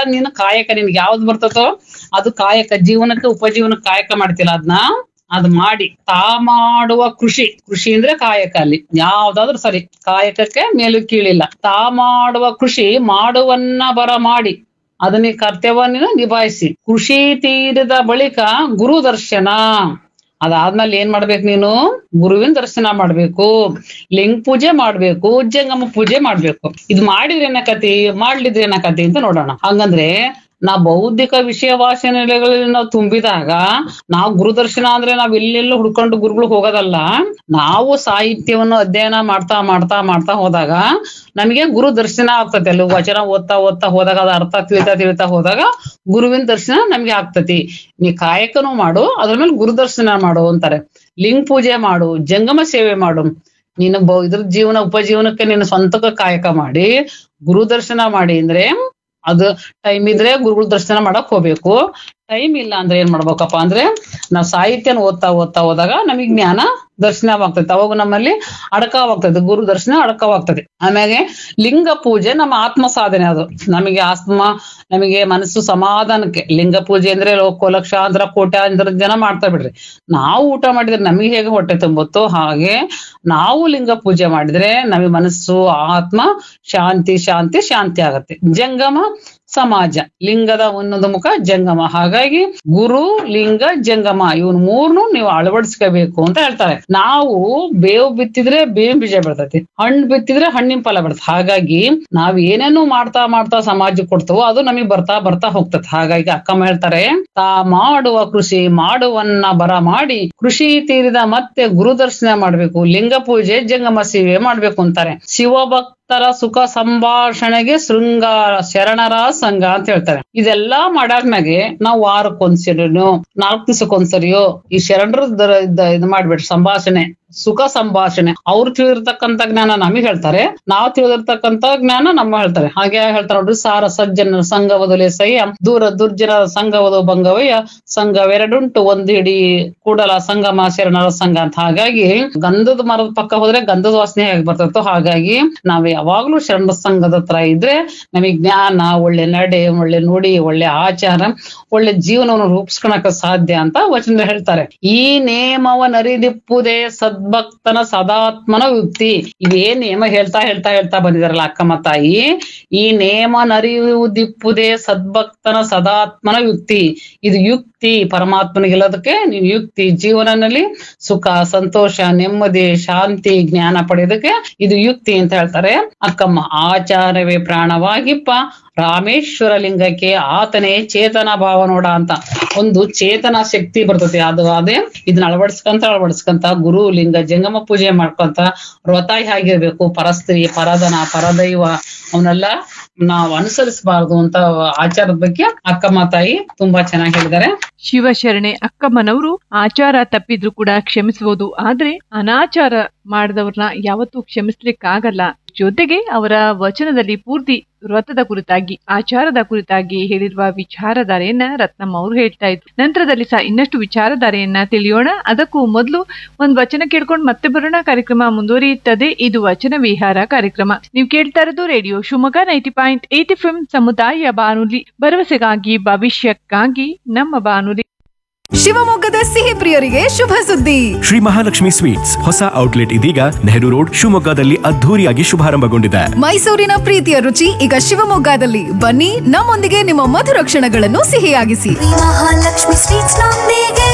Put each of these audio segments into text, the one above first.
ನೀನು ಕಾಯಕ ನಿನ್ಗೆ ಯಾವ್ದು ಬರ್ತದೋ ಅದು ಕಾಯಕ ಜೀವನಕ್ಕೆ ಉಪಜೀವನಕ್ಕೆ ಕಾಯಕ ಮಾಡ್ತಿಲ್ಲ ಅದನ್ನ ಅದ್ ಮಾಡಿ ತಾ ಮಾಡುವ ಕೃಷಿ ಕೃಷಿ ಅಂದ್ರೆ ಕಾಯಕ ಅಲ್ಲಿ ಯಾವ್ದಾದ್ರು ಸರಿ ಕಾಯಕಕ್ಕೆ ಮೇಲು ಕೀಳಿಲ್ಲ ತಾ ಮಾಡುವ ಕೃಷಿ ಮಾಡುವನ್ನ ಬರ ಮಾಡಿ ಅದನ್ನ ಈ ಕರ್ತವ್ಯವನ್ನ ನಿಭಾಯಿಸಿ ಕೃಷಿ ತೀರಿದ ಬಳಿಕ ಗುರು ದರ್ಶನ ಅದಾದ್ಮೇಲೆ ಏನ್ ಮಾಡ್ಬೇಕು ನೀನು ಗುರುವಿನ ದರ್ಶನ ಮಾಡ್ಬೇಕು ಲಿಂಗ ಪೂಜೆ ಮಾಡ್ಬೇಕು ಜಂಗಮ ಪೂಜೆ ಮಾಡ್ಬೇಕು ಇದು ಮಾಡಿದ್ರೆ ಏನಕತಿ ಮಾಡ್ಲಿದ್ರೆ ಏನಕತಿ ಅಂತ ನೋಡೋಣ ಹಂಗಂದ್ರೆ ನಾ ಬೌದ್ಧಿಕ ವಿಷಯ ವಾಸನೆಗಳಲ್ಲಿ ನಾವು ತುಂಬಿದಾಗ ನಾವು ಗುರುದರ್ಶನ ಅಂದ್ರೆ ನಾವ್ ಎಲ್ಲೆಲ್ಲೂ ಹುಡ್ಕೊಂಡು ಗುರುಗಳು ಹೋಗೋದಲ್ಲ ನಾವು ಸಾಹಿತ್ಯವನ್ನು ಅಧ್ಯಯನ ಮಾಡ್ತಾ ಮಾಡ್ತಾ ಮಾಡ್ತಾ ಹೋದಾಗ ನಮಗೆ ಗುರು ದರ್ಶನ ಆಗ್ತತಿ ಅಲ್ಲಿ ವಚನ ಓದ್ತಾ ಓದ್ತಾ ಹೋದಾಗ ಅದ ಅರ್ಥ ತಿಳಿತಾ ತಿಳಿತಾ ಹೋದಾಗ ಗುರುವಿನ ದರ್ಶನ ನಮ್ಗೆ ಆಗ್ತತಿ ನೀ ಕಾಯಕನು ಮಾಡು ಅದ್ರ ಮೇಲೆ ಗುರು ದರ್ಶನ ಮಾಡು ಅಂತಾರೆ ಲಿಂಗ ಪೂಜೆ ಮಾಡು ಜಂಗಮ ಸೇವೆ ಮಾಡು ನೀನು ಬ- ಇದ್ರ ಜೀವನ ಉಪಜೀವನಕ್ಕೆ ನೀನು ಸ್ವಂತಕ್ಕೆ ಕಾಯಕ ಮಾಡಿ ಗುರು ದರ್ಶನ ಮಾಡಿ ಅಂದ್ರೆ ಅದು ಟೈಮ್ ಇದ್ರೆ ಗುರುಗಳ ದರ್ಶನ ಮಾಡಕ್ ಹೋಗ್ಬೇಕು ಟೈಮ್ ಇಲ್ಲ ಅಂದ್ರೆ ಏನ್ ಮಾಡ್ಬೇಕಪ್ಪ ಅಂದ್ರೆ ನಾವ್ ಸಾಹಿತ್ಯನ ಓದ್ತಾ ಓದ್ತಾ ಹೋದಾಗ ನಮಗೆ ಜ್ಞಾನ ದರ್ಶನವಾಗ್ತದೆ ಅವಾಗ ನಮ್ಮಲ್ಲಿ ಅಡಕವಾಗ್ತದೆ ಗುರು ದರ್ಶನ ಅಡಕವಾಗ್ತದೆ ಆಮೇಲೆ ಲಿಂಗ ಪೂಜೆ ನಮ್ಮ ಆತ್ಮ ಸಾಧನೆ ಅದು ನಮಗೆ ಆತ್ಮ ನಮಗೆ ಮನಸ್ಸು ಸಮಾಧಾನಕ್ಕೆ ಲಿಂಗ ಪೂಜೆ ಅಂದ್ರೆ ಲೋಕ ಲಕ್ಷಾಂತರ ಕೋಟ್ಯಾಂತರ ಜನ ಮಾಡ್ತಾ ಬಿಡ್ರಿ ನಾವು ಊಟ ಮಾಡಿದ್ರೆ ನಮಗೆ ಹೇಗೆ ಹೊಟ್ಟೆ ತುಂಬುತ್ತೋ ಹಾಗೆ ನಾವು ಲಿಂಗ ಪೂಜೆ ಮಾಡಿದ್ರೆ ನಮಗೆ ಮನಸ್ಸು ಆತ್ಮ ಶಾಂತಿ ಶಾಂತಿ ಶಾಂತಿ ಆಗತ್ತೆ ಜಂಗಮ ಸಮಾಜ ಲಿಂಗದ ಒಂದೊಂದು ಮುಖ ಜಂಗಮ ಹಾಗಾಗಿ ಗುರು ಲಿಂಗ ಜಂಗಮ ಇವನ್ ಮೂರ್ನು ನೀವು ಅಳವಡಿಸ್ಕೋಬೇಕು ಅಂತ ಹೇಳ್ತಾರೆ ನಾವು ಬೇವು ಬಿತ್ತಿದ್ರೆ ಬೇವಿನ ಬೀಜ ಬೆಳ್ತೈತಿ ಹಣ್ಣು ಬಿತ್ತಿದ್ರೆ ಹಣ್ಣಿನ ಫಲ ಬರ್ತದೆ ಹಾಗಾಗಿ ನಾವ್ ಏನೇನು ಮಾಡ್ತಾ ಮಾಡ್ತಾ ಸಮಾಜಕ್ಕೆ ಕೊಡ್ತೇವೋ ಅದು ನಮಗೆ ಬರ್ತಾ ಬರ್ತಾ ಹೋಗ್ತದೆ ಹಾಗಾಗಿ ಅಕ್ಕಮ್ಮ ಹೇಳ್ತಾರೆ ತಾ ಮಾಡುವ ಕೃಷಿ ಮಾಡುವನ್ನ ಬರ ಮಾಡಿ ಕೃಷಿ ತೀರಿದ ಮತ್ತೆ ಗುರು ದರ್ಶನ ಮಾಡ್ಬೇಕು ಲಿಂಗ ಪೂಜೆ ಜಂಗಮ ಸೇವೆ ಮಾಡ್ಬೇಕು ಅಂತಾರೆ ಶಿವಭಕ್ತರ ಸುಖ ಸಂಭಾಷಣೆಗೆ ಶೃಂಗಾರ ಶರಣರ ಸಂಘ ಅಂತ ಹೇಳ್ತಾರೆ ಇದೆಲ್ಲಾ ಮಾಡಾದ್ಮ್ಯಾಗೆ ನಾವು ವಾರಕ್ಕೊಂದ್ಸರಿನೋ ನಾಲ್ಕು ದಿವಸಕ್ಕೊಂದ್ಸರಿಯೋ ಈ ಶರಣರ ದ- ಇದ- ಇದು ಮಾಡ್ಬಿಡ್ರಿ ಸಂಭಾಷಣೆ ಸುಖ ಸಂಭಾಷಣೆ ಅವ್ರು ತಿಳಿದಿರ್ತಕ್ಕಂಥ ಜ್ಞಾನ ನಮಗೆ ಹೇಳ್ತಾರೆ ನಾವು ತಿಳಿದಿರ್ತಕ್ಕಂಥ ಜ್ಞಾನ ನಮ್ಮ ಹೇಳ್ತಾರೆ ಹಾಗೆ ಹೇಳ್ತಾರೆ ನೋಡ್ರಿ ಸಾರ ಸಜ್ಜನ ಸಂಘವದಲೆ ಸಹ್ಯ ದೂರ ದುರ್ಜನ ಸಂಘವದು ಭಂಗವಯ್ಯ ಸಂಘವೆರಡುಂಟು ಒಂದು ಹಿಡಿ ಕೂಡಲ ಸಂಗಮ ಶರಣರ ಸಂಘ ಅಂತ ಹಾಗಾಗಿ ಗಂಧದ ಮರದ ಪಕ್ಕ ಹೋದ್ರೆ ಗಂಧದ ವಾಸನೆ ಹೇಗೆ ಬರ್ತೈತೋ ಹಾಗಾಗಿ ನಾವ್ ಯಾವಾಗ್ಲೂ ಶರಣ ಸಂಘದ ಹತ್ರ ಇದ್ರೆ ನಮಗೆ ಜ್ಞಾನ ಒಳ್ಳೆ ನಡೆ ಒಳ್ಳೆ ನುಡಿ ಒಳ್ಳೆ ಆಚಾರ ಒಳ್ಳೆ ಜೀವನವನ್ನು ರೂಪಿಸ್ಕೊಳಕ ಸಾಧ್ಯ ಅಂತ ವಚನ ಹೇಳ್ತಾರೆ ಈ ನೇಮವನರಿದಿಪ್ಪುದೇ ಸದ್ಭಕ್ತನ ಸದಾತ್ಮನ ಯುಕ್ತಿ ಇದೇ ನೇಮ ಹೇಳ್ತಾ ಹೇಳ್ತಾ ಹೇಳ್ತಾ ಬಂದಿದಾರಲ್ಲ ಅಕ್ಕಮ್ಮ ತಾಯಿ ಈ ನೇಮ ನರಿಯುವುದಿಪ್ಪುದೇ ಸದ್ಭಕ್ತನ ಸದಾತ್ಮನ ಯುಕ್ತಿ ಇದು ಯುಕ್ತಿ ಪರಮಾತ್ಮನಿಗೆಲ್ಲದಕ್ಕೆ ನೀನು ಯುಕ್ತಿ ಜೀವನದಲ್ಲಿ ಸುಖ ಸಂತೋಷ ನೆಮ್ಮದಿ ಶಾಂತಿ ಜ್ಞಾನ ಪಡೆಯೋದಕ್ಕೆ ಇದು ಯುಕ್ತಿ ಅಂತ ಹೇಳ್ತಾರೆ ಅಕ್ಕಮ್ಮ ಆಚಾರವೇ ಪ್ರಾಣವಾಗಿಪ್ಪ ರಾಮೇಶ್ವರ ಲಿಂಗಕ್ಕೆ ಆತನೇ ಚೇತನ ಭಾವ ನೋಡ ಅಂತ ಒಂದು ಚೇತನ ಶಕ್ತಿ ಬರ್ತದೆ ಅದು ಅದೇ ಇದನ್ನ ಅಳವಡಿಸ್ಕೊಂತ ಅಳವಡಿಸ್ಕೊಂತ ಗುರು ಲಿಂಗ ಜಂಗಮ ಪೂಜೆ ಮಾಡ್ಕೊಂತ ವ್ರತ ಹೇಗಿರ್ಬೇಕು ಪರಸ್ತ್ರೀ ಪರದನ ಪರದೈವ ಅವನ್ನೆಲ್ಲ ನಾವು ಅನುಸರಿಸಬಾರದು ಅಂತ ಆಚಾರದ ಬಗ್ಗೆ ಅಕ್ಕಮ್ಮ ತಾಯಿ ತುಂಬಾ ಚೆನ್ನಾಗಿ ಹೇಳಿದ್ದಾರೆ ಶಿವಶರಣೆ ಅಕ್ಕಮ್ಮನವರು ಆಚಾರ ತಪ್ಪಿದ್ರು ಕೂಡ ಕ್ಷಮಿಸಬಹುದು ಆದ್ರೆ ಅನಾಚಾರ ಮಾಡಿದವ್ರನ್ನ ಯಾವತ್ತೂ ಕ್ಷಮಿಸ್ಲಿಕ್ಕಾಗಲ್ಲ ಜೊತೆಗೆ ಅವರ ವಚನದಲ್ಲಿ ಪೂರ್ತಿ ವ್ರತದ ಕುರಿತಾಗಿ ಆಚಾರದ ಕುರಿತಾಗಿ ಹೇಳಿರುವ ವಿಚಾರಧಾರೆಯನ್ನ ರತ್ನಮ್ಮ ಅವರು ಹೇಳ್ತಾ ಇದ್ರು ನಂತರದಲ್ಲಿ ಸಹ ಇನ್ನಷ್ಟು ವಿಚಾರಧಾರೆಯನ್ನ ತಿಳಿಯೋಣ ಅದಕ್ಕೂ ಮೊದಲು ಒಂದ್ ವಚನ ಕೇಳ್ಕೊಂಡು ಮತ್ತೆ ಬರೋಣ ಕಾರ್ಯಕ್ರಮ ಮುಂದುವರಿಯುತ್ತದೆ ಇದು ವಚನ ವಿಹಾರ ಕಾರ್ಯಕ್ರಮ ನೀವು ಕೇಳ್ತಾ ಇರೋದು radio Shivamogga ninety point eight F ಸಮುದಾಯ ಬಾನುಲಿ ಭರವಸೆಗಾಗಿ ಭವಿಷ್ಯಕ್ಕಾಗಿ ನಮ್ಮ ಬಾನುಲಿ ಶಿವಮೊಗ್ಗದ ಸಿಹಿ ಪ್ರಿಯರಿಗೆ ಶುಭ ಸುದ್ದಿ ಶ್ರೀ ಮಹಾಲಕ್ಷ್ಮಿ ಸ್ವೀಟ್ಸ್ ಹೊಸ ಔಟ್ಲೆಟ್ ಇದೀಗ ನೆಹರು ರೋಡ್ ಶಿವಮೊಗ್ಗದಲ್ಲಿ ಅದ್ಧೂರಿಯಾಗಿ ಶುಭಾರಂಭಗೊಂಡಿದೆ ಮೈಸೂರಿನ ಪ್ರೀತಿಯ ರುಚಿ ಈಗ ಶಿವಮೊಗ್ಗದಲ್ಲಿ ಬನ್ನಿ ನಮ್ಮೊಂದಿಗೆ ನಿಮ್ಮ ಮಧುರ ಕ್ಷಣಗಳನ್ನು ಸಿಹಿಯಾಗಿಸಿ ಮಹಾಲಕ್ಷ್ಮಿ ಸ್ವೀಟ್ಸ್ ನೊಂದಿಗೆ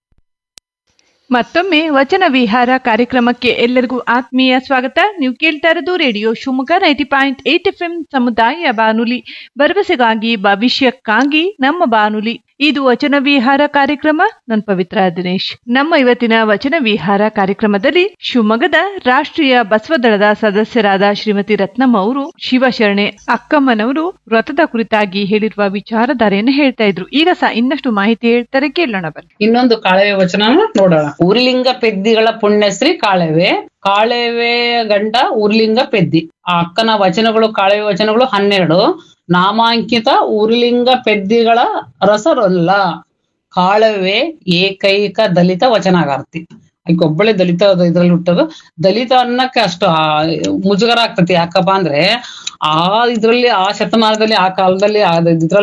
ಮತ್ತೊಮ್ಮೆ ವಚನ ವಿಹಾರ ಕಾರ್ಯಕ್ರಮಕ್ಕೆ ಎಲ್ಲರಿಗೂ ಆತ್ಮೀಯ ಸ್ವಾಗತ ನೀವು ಕೇಳ್ತಾ ಇರೋದು radio Shivamogga ninety point eight F M ಸಮುದಾಯ ಬಾನುಲಿ ಭರವಸೆಗಾಗಿ ಭವಿಷ್ಯಕ್ಕಾಗಿ ನಮ್ಮ ಬಾನುಲಿ ಇದು ವಚನ ವಿಹಾರ ಕಾರ್ಯಕ್ರಮ ನನ್ ಪವಿತ್ರ ದಿನೇಶ್ ನಮ್ಮ ಇವತ್ತಿನ ವಚನ ವಿಹಾರ ಕಾರ್ಯಕ್ರಮದಲ್ಲಿ ಶಿವಮೊಗ್ಗದ ರಾಷ್ಟ್ರೀಯ ಬಸವದಳದ ಸದಸ್ಯರಾದ ಶ್ರೀಮತಿ ರತ್ನಮ್ಮ ಅವರು ಶಿವಶರಣೆ ಅಕ್ಕಮ್ಮನವರು ವ್ರತದ ಕುರಿತಾಗಿ ಹೇಳಿರುವ ವಿಚಾರಧಾರೆಯನ್ನು ಹೇಳ್ತಾ ಇದ್ರು ಈಗ ಸಹ ಇನ್ನಷ್ಟು ಮಾಹಿತಿ ಹೇಳ್ತಾರೆ ಕೇಳೋಣ ಬನ್ನಿ ಇನ್ನೊಂದು ಕಾಳವೆ ವಚನ ನೋಡೋಣ ಉರ್ಲಿಂಗ ಪೆದ್ದಿಗಳ ಪುಣ್ಯಶ್ರೀ ಕಾಳವೆ ಕಾಳವೆ ಗಂಡ ಉರ್ಲಿಂಗ ಪೆದ್ದಿ ಆ ಅಕ್ಕನ ವಚನಗಳು ಕಾಳವೆ ವಚನಗಳು ಹನ್ನೆರಡು ನಾಮಾಂಕಿತ ಉರ್ಲಿಂಗ ಪೆದ್ದಿಗಳ ರಸರಲ್ಲ ಕಾಳವೆ ಏಕೈಕ ದಲಿತ ವಚನಗಾರ್ತಿ ಆಕೆ ಒಬ್ಬಳೆ ದಲಿತ ಇದ್ರಲ್ಲಿ ಹುಟ್ಟೋದು ದಲಿತ ಅನ್ನಕ್ಕೆ ಅಷ್ಟು ಆ ಮುಜುಗರ ಆಗ್ತತಿ ಯಾಕಪ್ಪ ಅಂದ್ರೆ ಆ ಇದ್ರಲ್ಲಿ ಆ ಶತಮಾನದಲ್ಲಿ ಆ ಕಾಲದಲ್ಲಿ ಆ ಇದ್ರಲ್ಲಿ